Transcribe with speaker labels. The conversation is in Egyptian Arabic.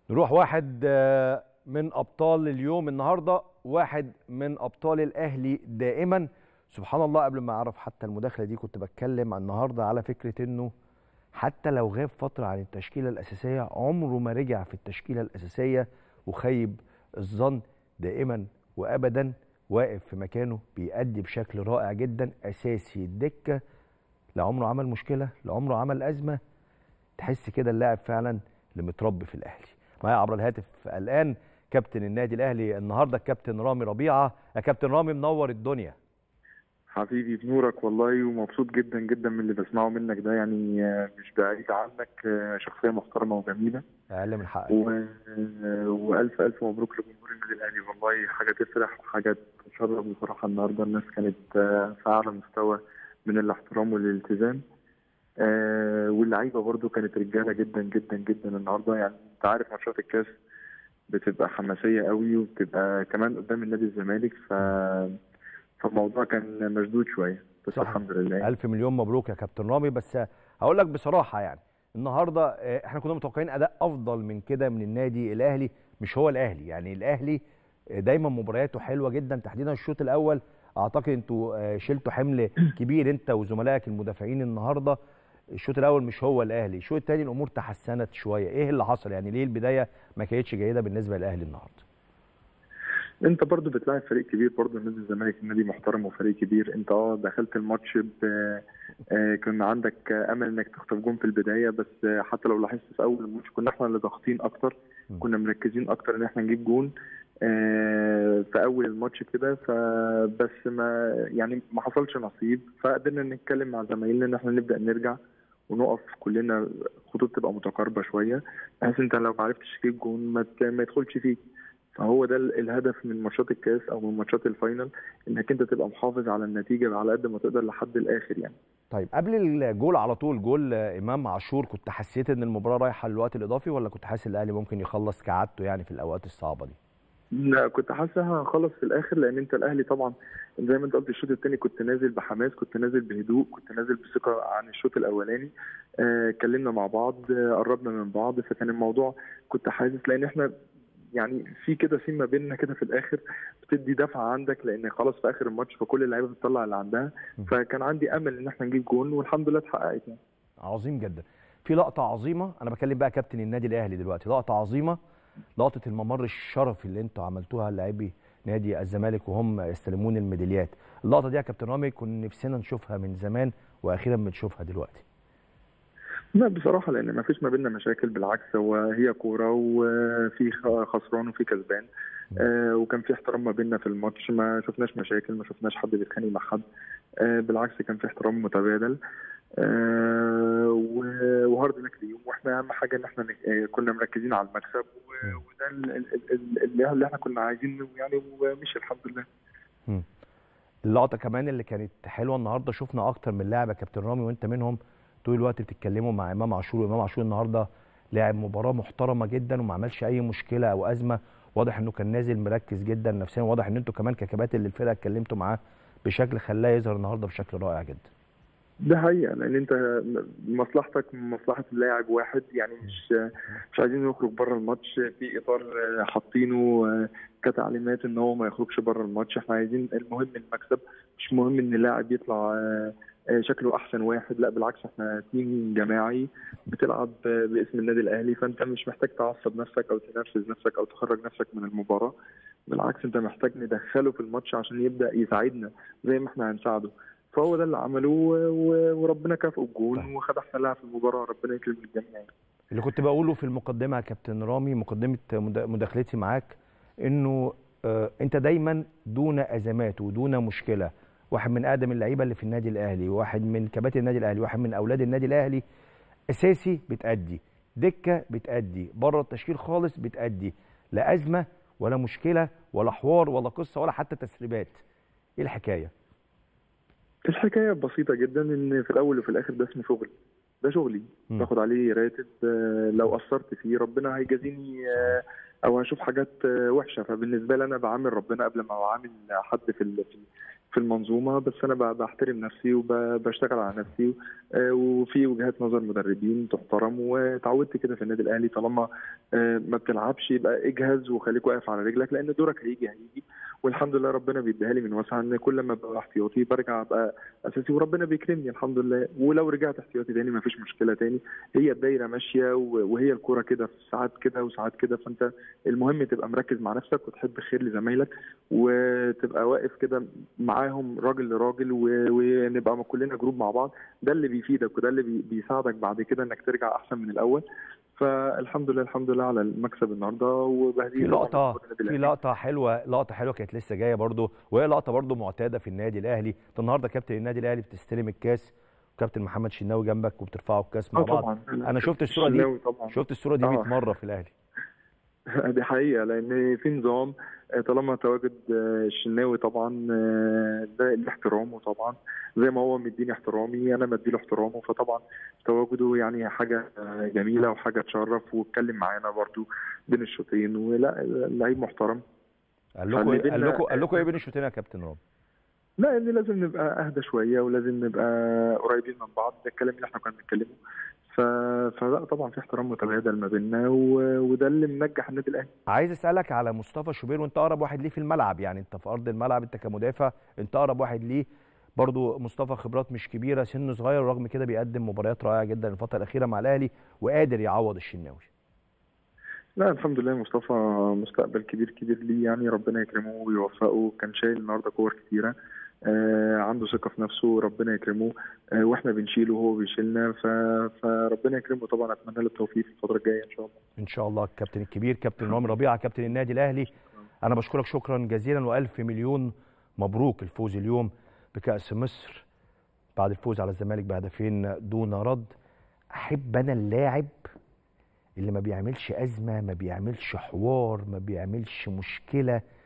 Speaker 1: نروح واحد آه، من ابطال اليوم النهارده واحد من ابطال الاهلي دائما سبحان الله قبل ما اعرف حتى المداخله دي كنت بتكلم عن النهارده على فكره انه حتى لو غاب فتره عن التشكيله الاساسيه عمره ما رجع في التشكيله الاساسيه وخيب الظن دائما وابدا واقف في مكانه بيأدي بشكل رائع جدا اساسي الدكه لا عمره عمل مشكله لا عمره عمل ازمه تحس كده اللاعب فعلا اللي متربي في الاهلي معايا عبر الهاتف الان كابتن النادي الاهلي النهارده الكابتن رامي ربيعه يا كابتن رامي منور الدنيا
Speaker 2: حبيبي بنورك والله ومبسوط جدا جدا من اللي بسمعه منك ده يعني آه، مش بعيد عنك آه، شخصية محترمة وجميلة
Speaker 1: اقل من حقك
Speaker 2: و... آه، وألف ألف مبروك لجمهور النادي الأهلي والله حاجة تفرح وحاجة تشرف بصراحة النهاردة الناس كانت آه، في أعلى مستوى من الاحترام والالتزام آه، واللعيبة برضو كانت رجالة جدا جدا جدا النهاردة يعني أنت عارف ماتشات الكاس بتبقى حماسية قوي وبتبقى كمان قدام النادي الزمالك ف فالموضوع كان مشدود شوية بس
Speaker 1: صح.
Speaker 2: الحمد لله
Speaker 1: الف مليون مبروك يا كابتن رامي بس هقول لك بصراحه يعني النهارده آه، احنا كنا متوقعين اداء افضل من كده من النادي الاهلي مش هو الاهلي يعني الاهلي آه، دايما مبارياته حلوه جدا تحديدا الشوط الاول اعتقد انتوا آه، شلتوا حمل كبير انت وزملائك المدافعين النهارده الشوط الاول مش هو الاهلي الشوط الثاني الامور تحسنت شويه ايه اللي حصل يعني ليه البدايه ما كانتش جيده بالنسبه للاهلي النهارده
Speaker 2: انت برضو بتلاعب فريق كبير برضو النادي الزمالك نادي محترم وفريق كبير انت اه دخلت الماتش ب آه، كان عندك آه، امل انك تخطف جون في البدايه بس آه، حتى لو لاحظت في اول الماتش كنا احنا اللي ضاغطين اكتر
Speaker 1: م.
Speaker 2: كنا مركزين اكتر ان احنا نجيب جون آه، في اول الماتش كده فبس ما يعني ما حصلش نصيب فقدرنا نتكلم مع زمايلنا ان احنا نبدا نرجع ونقف كلنا خطوط تبقى متقاربه شويه بحيث انت لو ما عرفتش تجيب جون ما ت- ما يدخلش فيك فهو ده ال- الهدف من ماتشات الكاس او من ماتشات الفاينل انك انت تبقى محافظ على النتيجه على قد ما تقدر لحد الاخر يعني
Speaker 1: طيب قبل الجول على طول جول آه، امام عاشور كنت حسيت ان المباراه رايحه للوقت الاضافي ولا كنت حاسس الاهلي ممكن يخلص كعادته يعني في الاوقات الصعبه دي
Speaker 2: لا كنت حاسسها هخلص في الاخر لان انت الاهلي طبعا زي ما انت قلت الشوط الثاني كنت نازل بحماس كنت نازل بهدوء كنت نازل بثقه عن الشوط الاولاني آه اتكلمنا مع بعض آه قربنا من بعض فكان الموضوع كنت حاسس لان احنا يعني في كده سين ما بيننا كده في الاخر بتدي دفعه عندك لان خلاص في اخر الماتش فكل اللعيبه بتطلع اللي عندها
Speaker 1: م.
Speaker 2: فكان عندي امل ان احنا نجيب جون والحمد لله اتحققت يعني
Speaker 1: عظيم جدا في لقطه عظيمه انا بكلم بقى كابتن النادي الاهلي دلوقتي لقطه عظيمه لقطه الممر الشرفي اللي انتوا عملتوها للاعبي نادي الزمالك وهم يستلمون الميداليات اللقطه دي يا كابتن رامي كنا نفسنا نشوفها من زمان واخيرا بنشوفها دلوقتي
Speaker 2: لا بصراحة لأن ما فيش ما بيننا مشاكل بالعكس هو هي كورة وفي خ- خسران وفي كسبان آه وكان في احترام ما بيننا في الماتش ما شفناش مشاكل ما شفناش حد بيتخانق مع حد آه بالعكس كان في احترام متبادل آه و- وهارد لك اليوم واحنا اهم حاجه ان احنا نك- آه، كنا مركزين على المكسب و- وده ال- ال- ال- اللي اللي احنا كنا عايزينه يعني ومشي الحمد لله
Speaker 1: اللقطه كمان اللي كانت حلوه النهارده شفنا اكتر من لاعب يا كابتن رامي وانت منهم طول الوقت بتتكلموا مع امام عاشور وامام عاشور النهارده لاعب مباراه محترمه جدا وما عملش اي مشكله او ازمه واضح انه كان نازل مركز جدا نفسيا واضح ان انتوا كمان ككباتن للفرقه اتكلمتوا معاه بشكل خلاه يظهر النهارده بشكل رائع جدا
Speaker 2: ده حقيقة لأن أنت مصلحتك مصلحة اللاعب واحد يعني مش مش عايزين نخرج بره الماتش في إطار حاطينه كتعليمات إن هو ما يخرجش بره الماتش إحنا عايزين المهم المكسب مش مهم إن اللاعب يطلع شكله أحسن واحد لا بالعكس إحنا تيم جماعي بتلعب باسم النادي الأهلي فأنت مش محتاج تعصب نفسك أو تنرفز نفسك أو تخرج نفسك من المباراة بالعكس أنت محتاج ندخله في الماتش عشان يبدأ يساعدنا زي ما إحنا هنساعده فهو ده اللي عمله و- و- وربنا كافئه بجون
Speaker 1: طيب.
Speaker 2: وخد احسن لاعب في المباراه ربنا يكرم الجميع يعني.
Speaker 1: اللي كنت بقوله في المقدمه يا كابتن رامي مقدمه مدا- مداخلتي معاك انه آه، انت دايما دون ازمات ودون مشكله واحد من اقدم اللعيبه اللي في النادي الاهلي واحد من كباتن النادي الاهلي واحد من اولاد النادي الاهلي اساسي بتأدي دكه بتأدي بره التشكيل خالص بتأدي لا ازمه ولا مشكله ولا حوار ولا قصه ولا حتى تسريبات ايه الحكايه
Speaker 2: الحكايه بسيطه جدا ان في الاول وفي الاخر ده اسمه شغل ده شغلي
Speaker 1: مم.
Speaker 2: باخد عليه راتب آه، لو قصرت فيه ربنا هيجازيني آه، او هشوف حاجات آه، وحشه فبالنسبه لي انا بعامل ربنا قبل ما بعامل حد في ال- في في المنظومه بس انا ب- بحترم نفسي وبشتغل على نفسي آه، وفي وجهات نظر مدربين تحترم وتعودت كده في النادي الاهلي طالما آه، ما بتلعبش يبقى اجهز وخليك واقف على رجلك لان دورك هيجي هيجي والحمد لله ربنا بيديها لي من وسع ان كل ما ببقى احتياطي برجع ابقى اساسي وربنا بيكرمني الحمد لله ولو رجعت احتياطي تاني ما فيش مشكله تاني هي الدايره ماشيه و- وهي الكوره كده في ساعات كده وساعات كده فانت المهم تبقى مركز مع نفسك وتحب الخير لزمايلك وتبقى واقف كده معاهم راجل لراجل و- ونبقى كلنا جروب مع بعض ده اللي بيفيدك وده اللي بي- بيساعدك بعد كده انك ترجع احسن من الاول فالحمد لله الحمد لله على المكسب النهارده وبهديه
Speaker 1: في
Speaker 2: طبعاً
Speaker 1: لقطه
Speaker 2: للنادي
Speaker 1: في
Speaker 2: الأهلي.
Speaker 1: لقطه حلوه لقطه حلوه كانت لسه جايه برضو وهي لقطه برضو معتاده في النادي الاهلي انت النهارده كابتن النادي الاهلي بتستلم الكاس وكابتن محمد شناوي جنبك وبترفعوا الكاس مع
Speaker 2: اه
Speaker 1: بعض
Speaker 2: طبعا
Speaker 1: انا شفت الصوره دي
Speaker 2: الشناوي طبعا
Speaker 1: شفت الصوره دي 100
Speaker 2: آه.
Speaker 1: مره في الاهلي
Speaker 2: دي حقيقة لأن في نظام آه، طالما تواجد آه، الشناوي طبعا آه، ده الاحترامه طبعا زي ما هو مديني احترامي أنا مديله احترامه فطبعا تواجده يعني حاجة آه، جميلة وحاجة تشرف واتكلم معانا برضو بين الشوطين ولا لعيب محترم
Speaker 1: قال لكم
Speaker 2: خلي
Speaker 1: قال
Speaker 2: بالنا-
Speaker 1: لكم قال لكم ايه بين الشوطين يا كابتن رامي
Speaker 2: لا ان لازم نبقى اهدى شويه ولازم نبقى قريبين من بعض ده الكلام اللي احنا كنا بنتكلمه ف... فلا طبعا في احترام متبادل ما بيننا و... وده اللي منجح النادي الاهلي
Speaker 1: عايز اسالك على مصطفى شوبير وانت اقرب واحد ليه في الملعب يعني انت في ارض الملعب انت كمدافع انت اقرب واحد ليه برضو مصطفى خبرات مش كبيره سنه صغير ورغم كده بيقدم مباريات رائعه جدا الفتره الاخيره مع الاهلي وقادر يعوض الشناوي
Speaker 2: لا الحمد لله مصطفى مستقبل كبير كبير ليه يعني ربنا يكرمه ويوفقه كان شايل النهارده كور كتيره آه عنده ثقه في نفسه ربنا يكرمه آه واحنا بنشيله وهو بيشيلنا ف... فربنا يكرمه طبعا اتمنى له التوفيق في الفتره الجايه ان شاء الله
Speaker 1: ان شاء الله الكابتن الكبير كابتن رامي ربيعه كابتن النادي الاهلي انا بشكرك شكرا جزيلا والف مليون مبروك الفوز اليوم بكاس مصر بعد الفوز على الزمالك بهدفين دون رد احب انا اللاعب اللي ما بيعملش ازمه ما بيعملش حوار ما بيعملش مشكله